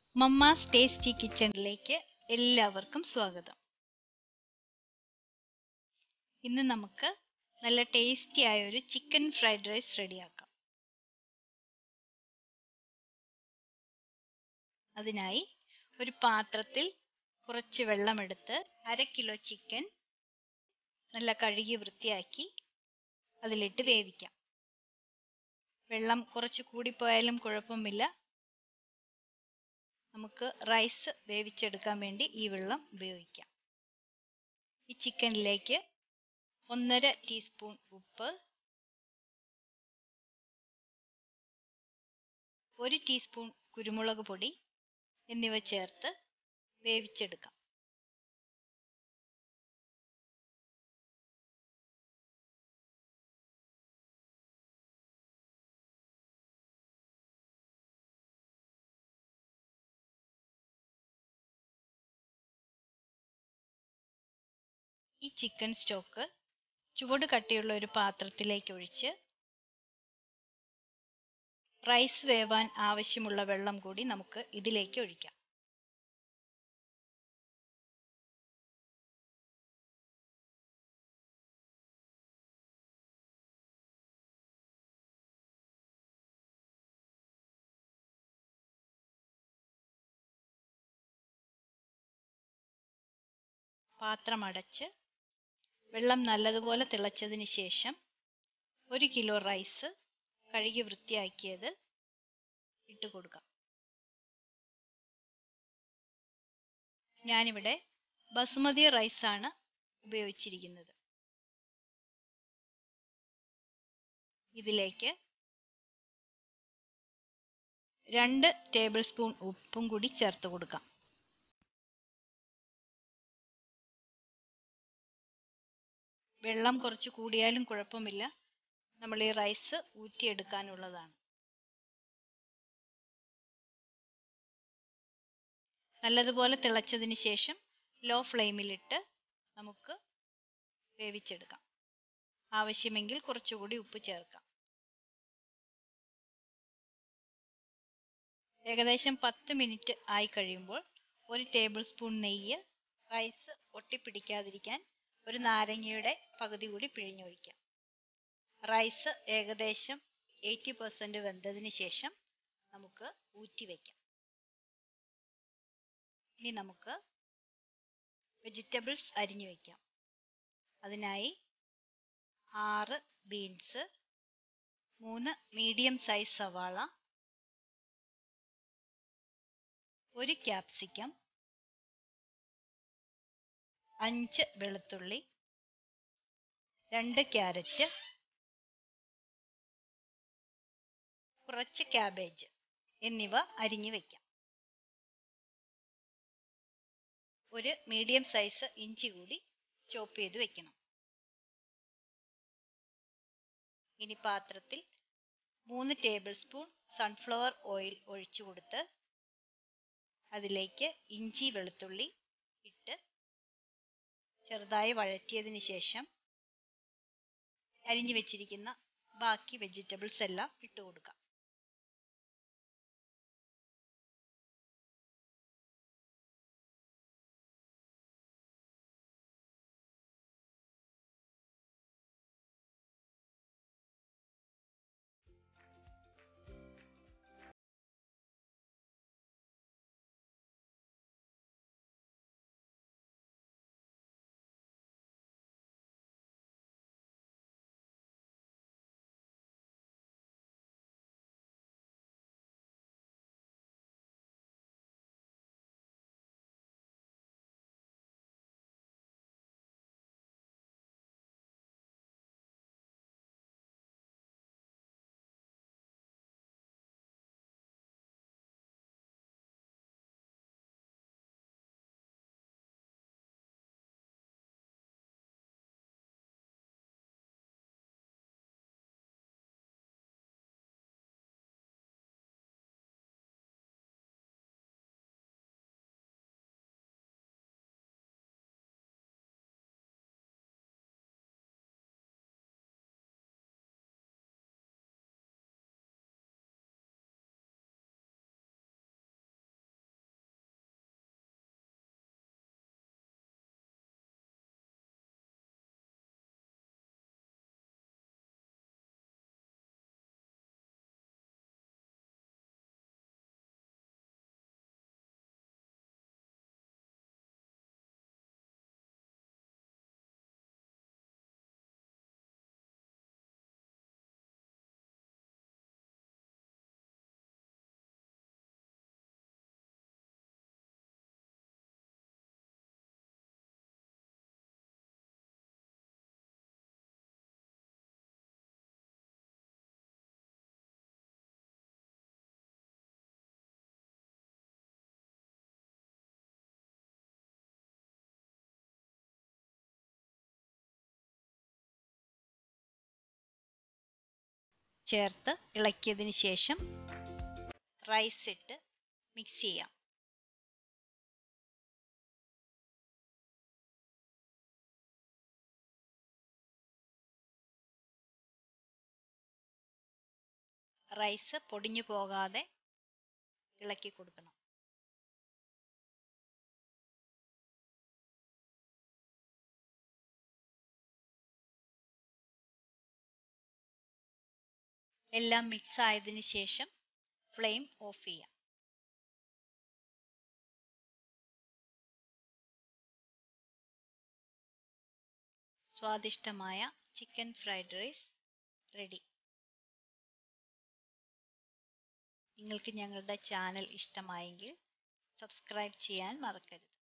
mamma's tasty കിച്ചണിലേക്ക് എല്ലാവർക്കും സ്വാഗതം ഇന്ന് നമുക്ക് നല്ല ടേസ്റ്റി ആയ ഒരു ചിക്കൻ ഫ്രൈഡ് റൈസ് റെഡിയാക്കാം അതിനായി ഒരു പാത്രത്തിൽ കുറച്ച് വെള്ളമെടുത്ത് അര കിലോ ചിക്കൻ നല്ല കഴുകി വൃത്തിയാക്കി അതിലിട്ട് വേവിക്കാം വെള്ളം കുറച്ച് കൂടിപ്പോയാലും കുഴപ്പമില്ല നമുക്ക് റൈസ് വേവിച്ചെടുക്കാൻ വേണ്ടി ഈ വെള്ളം ഉപയോഗിക്കാം ഈ ചിക്കനിലേക്ക് ഒന്നര ടീസ്പൂൺ ഉപ്പ് ഒരു ടീസ്പൂൺ കുരുമുളക് പൊടി എന്നിവ ചേർത്ത് വേവിച്ചെടുക്കാം ഈ ചിക്കൻ സ്റ്റോക്ക് ചുവട് കട്ടിയുള്ള ഒരു പാത്രത്തിലേക്ക് ഒഴിച്ച് റൈസ് വേവാൻ ആവശ്യമുള്ള വെള്ളം കൂടി നമുക്ക് ഇതിലേക്ക് ഒഴിക്കാം പാത്രം അടച്ച് വെള്ളം നല്ലതുപോലെ തിളച്ചതിന് ശേഷം ഒരു കിലോ റൈസ് കഴുകി വൃത്തിയാക്കിയത് ഇട്ട് കൊടുക്കാം ഞാനിവിടെ ബസുമതി റൈസാണ് ഉപയോഗിച്ചിരിക്കുന്നത് ഇതിലേക്ക് രണ്ട് ടേബിൾ സ്പൂൺ ഉപ്പും കൂടി ചേർത്ത് കൊടുക്കാം വെള്ളം കുറച്ച് കൂടിയാലും കുഴപ്പമില്ല നമ്മൾ ഈ റൈസ് ഊറ്റിയെടുക്കാനുള്ളതാണ് നല്ലതുപോലെ തിളച്ചതിന് ശേഷം ലോ ഫ്ലെയിമിലിട്ട് നമുക്ക് വേവിച്ചെടുക്കാം ആവശ്യമെങ്കിൽ കുറച്ചുകൂടി ഉപ്പ് ചേർക്കാം ഏകദേശം പത്ത് മിനിറ്റ് ആയി കഴിയുമ്പോൾ ഒരു ടേബിൾ സ്പൂൺ നെയ്യ് റൈസ് ഒട്ടിപ്പിടിക്കാതിരിക്കാൻ ഒരു നാരങ്ങയുടെ പകുതി കൂടി പിഴിഞ്ഞൊഴിക്കാം റൈസ് ഏകദേശം എയ്റ്റി പെർസെൻറ്റ് വെന്തതിന് ശേഷം നമുക്ക് ഊറ്റി വയ്ക്കാം ഇനി നമുക്ക് വെജിറ്റബിൾസ് അരിഞ്ഞു വയ്ക്കാം അതിനായി ആറ് ബീൻസ് മൂന്ന് മീഡിയം സൈസ് സവാള ഒരു ക്യാപ്സിക്കം അഞ്ച് വെളുത്തുള്ളി രണ്ട് ക്യാരറ്റ് കുറച്ച് ക്യാബേജ് എന്നിവ അരിഞ്ഞു വയ്ക്കാം ഒരു മീഡിയം സൈസ് ഇഞ്ചി കൂടി ചോപ്പ് ചെയ്ത് വെക്കണം ഇനി പാത്രത്തിൽ മൂന്ന് ടേബിൾ സ്പൂൺ സൺഫ്ലവർ ഓയിൽ ഒഴിച്ചു കൊടുത്ത് അതിലേക്ക് ഇഞ്ചി വെളുത്തുള്ളി ഇട്ട് ചെറുതായി വഴറ്റിയതിന് ശേഷം അരിഞ്ഞു വെച്ചിരിക്കുന്ന ബാക്കി വെജിറ്റബിൾസ് എല്ലാം ഇട്ട് കൊടുക്കാം ചേർത്ത് ഇളക്കിയതിന് ശേഷം റൈസ് ഇട്ട് മിക്സ് ചെയ്യാം റൈസ് പൊടിഞ്ഞു പോകാതെ ഇളക്കി കൊടുക്കണം എല്ലാം മിക്സ് ആയതിനു ശേഷം ഫ്ലെയിം ഓഫ് ചെയ്യാം സ്വാദിഷ്ടമായ ചിക്കൻ ഫ്രൈഡ് റൈസ് റെഡി നിങ്ങൾക്ക് ഞങ്ങളുടെ ചാനൽ ഇഷ്ടമായെങ്കിൽ സബ്സ്ക്രൈബ് ചെയ്യാൻ മറക്കരുത്